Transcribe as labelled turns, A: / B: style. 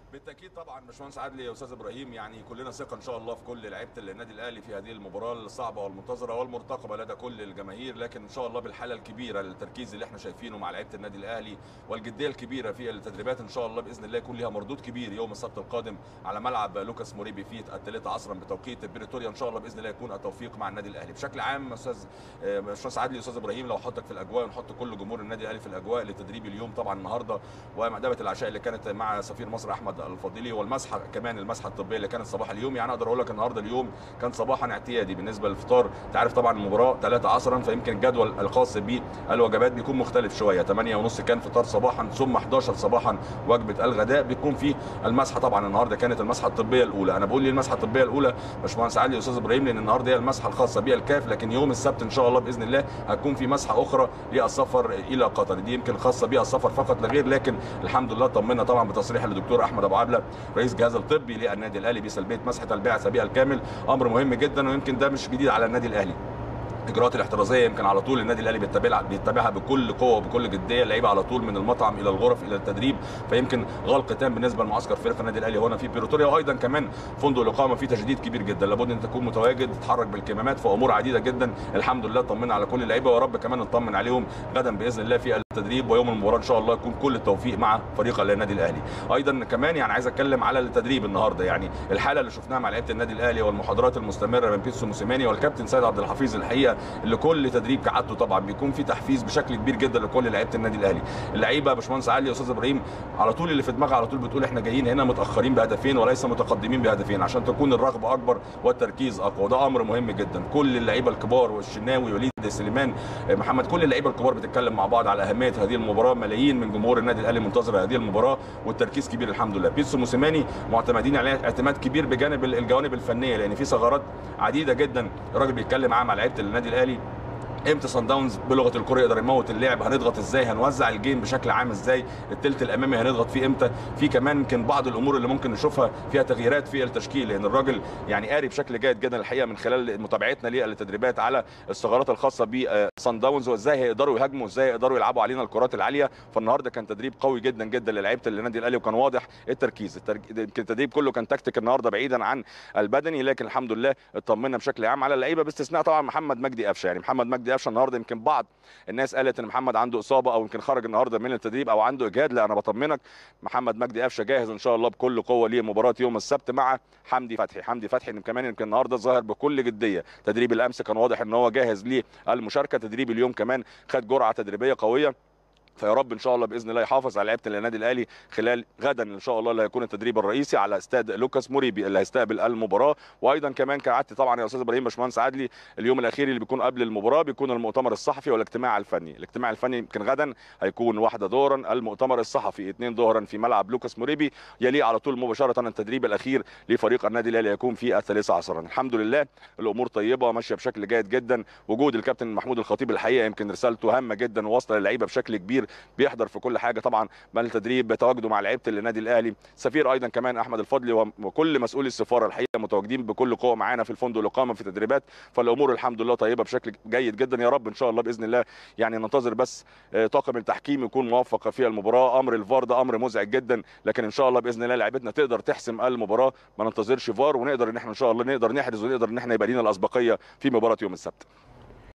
A: بالتاكيد طبعا باشمهندس عادل يا استاذ ابراهيم يعني كلنا ثقه ان شاء الله في كل لعيبه النادي الاهلي في هذه المباراه الصعبه والمنتظره والمرتقبه لدى كل الجماهير لكن ان شاء الله بالحاله الكبيره التركيز اللي احنا شايفينه مع لعيبه النادي الاهلي والجديه الكبيره في التدريبات ان شاء الله باذن الله يكون لها مردود كبير يوم السبت القادم على ملعب لوكاس موريبي في الثالثه عصرا بتوقيت بريتوريا ان شاء الله باذن الله يكون التوفيق مع النادي الاهلي بشكل عام استاذ باشمهندس عادل استاذ ابراهيم لو حطك في الاجواء ونحط كل جمهور النادي الاهلي في الاجواء لتدريب اليوم طبعا النهارده ومأدبه العشاء اللي كانت مع سفير مصر احمد الفضيلي والمسحه كمان المسحه الطبيه اللي كانت صباح اليوم يعني اقدر اقول لك النهارده اليوم كان صباحا اعتيادي بالنسبه للفطار انت عارف طبعا المباراه 3 عصرا فيمكن الجدول الخاص بالوجبات بيكون مختلف شويه 8 ونص كان فطار صباحا ثم 11 صباحا وجبه الغداء بيكون في المسحه طبعا النهارده كانت المسحه الطبيه الاولى انا بقول ليه المسحه الطبيه الاولى باشمهندس علي استاذ ابراهيم لان النهارده هي المسحه الخاصه بيها الكاف لكن يوم السبت ان شاء الله باذن الله هتكون في مسحه اخرى للسفر الى قطر دي يمكن خاصه بها السفر فقط لا غير لكن الحمد لله طمنا طبعا بتصريح الدكتور احمد ابو عبله رئيس الجهاز الطبي للنادي الاهلي بسلبيه مسحه البعثه بها الكامل امر مهم جدا ويمكن ده مش جديد على النادي الاهلي الاجراءات الاحترازيه يمكن على طول النادي الاهلي بيتبعها بيتبعها بكل قوه وبكل جديه اللعيبه على طول من المطعم الى الغرف الى التدريب فيمكن غلق تام بالنسبه لمعسكر فريق النادي الاهلي هنا في بيروتوريا وايضا كمان فندق الاقامه فيه تجديد كبير جدا لابد ان تكون متواجد تتحرك بالكمامات في امور عديده جدا الحمد لله طمنا على كل اللعيبه ويا رب كمان نطمن عليهم غدا باذن الله في التدريب ويوم المباراه ان شاء الله يكون كل التوفيق مع فريق النادي الاهلي ايضا كمان يعني عايز اتكلم على التدريب النهارده يعني الحاله اللي شفناها مع لعيبه النادي الاهلي والمحاضرات المستمره من بيتسو موسيماني والكابتن سيد عبد الحفيظ الحقيقه اللي كل تدريب كعادته طبعا بيكون في تحفيز بشكل كبير جدا لكل لعيبه النادي الاهلي اللعيبه باشمهندس علي يا استاذ ابراهيم على طول اللي في دماغها على طول بتقول احنا جايين هنا متاخرين بهدفين وليس متقدمين بهدفين عشان تكون الرغبه اكبر والتركيز اقوى وده امر مهم جدا كل اللعيبه الكبار والشناوي وليد سليمان محمد كل اللعيبه الكبار بتتكلم مع بعض على اهميه هذه المباراه ملايين من جمهور النادي الاهلي منتظر هذه المباراه والتركيز كبير الحمد لله بيتسو موسيماني معتمدين عليه اعتماد كبير بجانب الجوانب الفنيه لان في ثغرات عديده جدا الراجل بيتكلم معاه مع لعيبه النادي الاهلي امتى صن داونز بلغه الكره يقدر يموت اللعب هنضغط ازاي هنوزع الجيم بشكل عام ازاي الثلث الامامي هنضغط فيه امتى في كمان يمكن بعض الامور اللي ممكن نشوفها فيها تغييرات في التشكيل لان الراجل يعني قاري بشكل جيد جدا الحقيقه من خلال متابعتنا للتدريبات على الثغرات الخاصه بصن داونز وازاي هيقدروا يهاجموا وازاي يقدروا يلعبوا علينا الكرات العاليه فالنهارده كان تدريب قوي جدا جدا للعيبه النادي الاهلي وكان واضح التركيز يمكن التدريب كله كان تكتيك النهارده بعيدا عن البدني لكن الحمد لله اطمنا بشكل عام على اللعيبه باستثناء طبعا محمد مجدي قفشه يعني محمد مجدي قفشه النهارده يمكن بعض الناس قالت ان محمد عنده اصابه او يمكن خرج النهارده من التدريب او عنده اجهاد لا انا بطمنك محمد مجدي قفشه جاهز ان شاء الله بكل قوه لمباراه يوم السبت مع حمدي فتحي حمدي فتحي كمان يمكن النهارده ظاهر بكل جديه تدريب الامس كان واضح ان هو جاهز للمشاركه تدريب اليوم كمان خد جرعه تدريبيه قويه فيا رب ان شاء الله باذن الله يحافظ على لعيبه النادي الاهلي خلال غدا ان شاء الله اللي هيكون التدريب الرئيسي على استاد لوكاس موريبي اللي هيستقبل المباراه وايضا كمان كعادتي طبعا يا استاذ ابراهيم باشمهندس عدلي اليوم الاخير اللي بيكون قبل المباراه بيكون المؤتمر الصحفي والاجتماع الفني الاجتماع الفني يمكن غدا هيكون واحده ظهرا المؤتمر الصحفي اثنين ظهرا في ملعب لوكاس موريبي يليه على طول مباشره التدريب الاخير لفريق النادي الاهلي هيكون في الثالثه عصرا الحمد لله الامور طيبه ماشيه بشكل جيد جدا وجود الكابتن محمود الخطيب الحقيقه يمكن رسالته هامه جدا وواصله للعيبه بشكل كبير بيحضر في كل حاجه طبعا من التدريب تواجده مع لعيبه النادي الاهلي سفير ايضا كمان احمد الفضلي وكل مسؤولي السفاره الحقيقه متواجدين بكل قوه معانا في الفندق الاقامه في تدريبات فالامور الحمد لله طيبه بشكل جيد جدا يا رب ان شاء الله باذن الله يعني ننتظر بس طاقم التحكيم يكون موفق في المباراه امر الفار ده امر مزعج جدا لكن ان شاء الله باذن الله لعيبتنا تقدر تحسم المباراه ما ننتظرش فار ونقدر ان احنا ان شاء الله نقدر نحرز ونقدر ان احنا يبقى لنا الاسبقيه في مباراه يوم السبت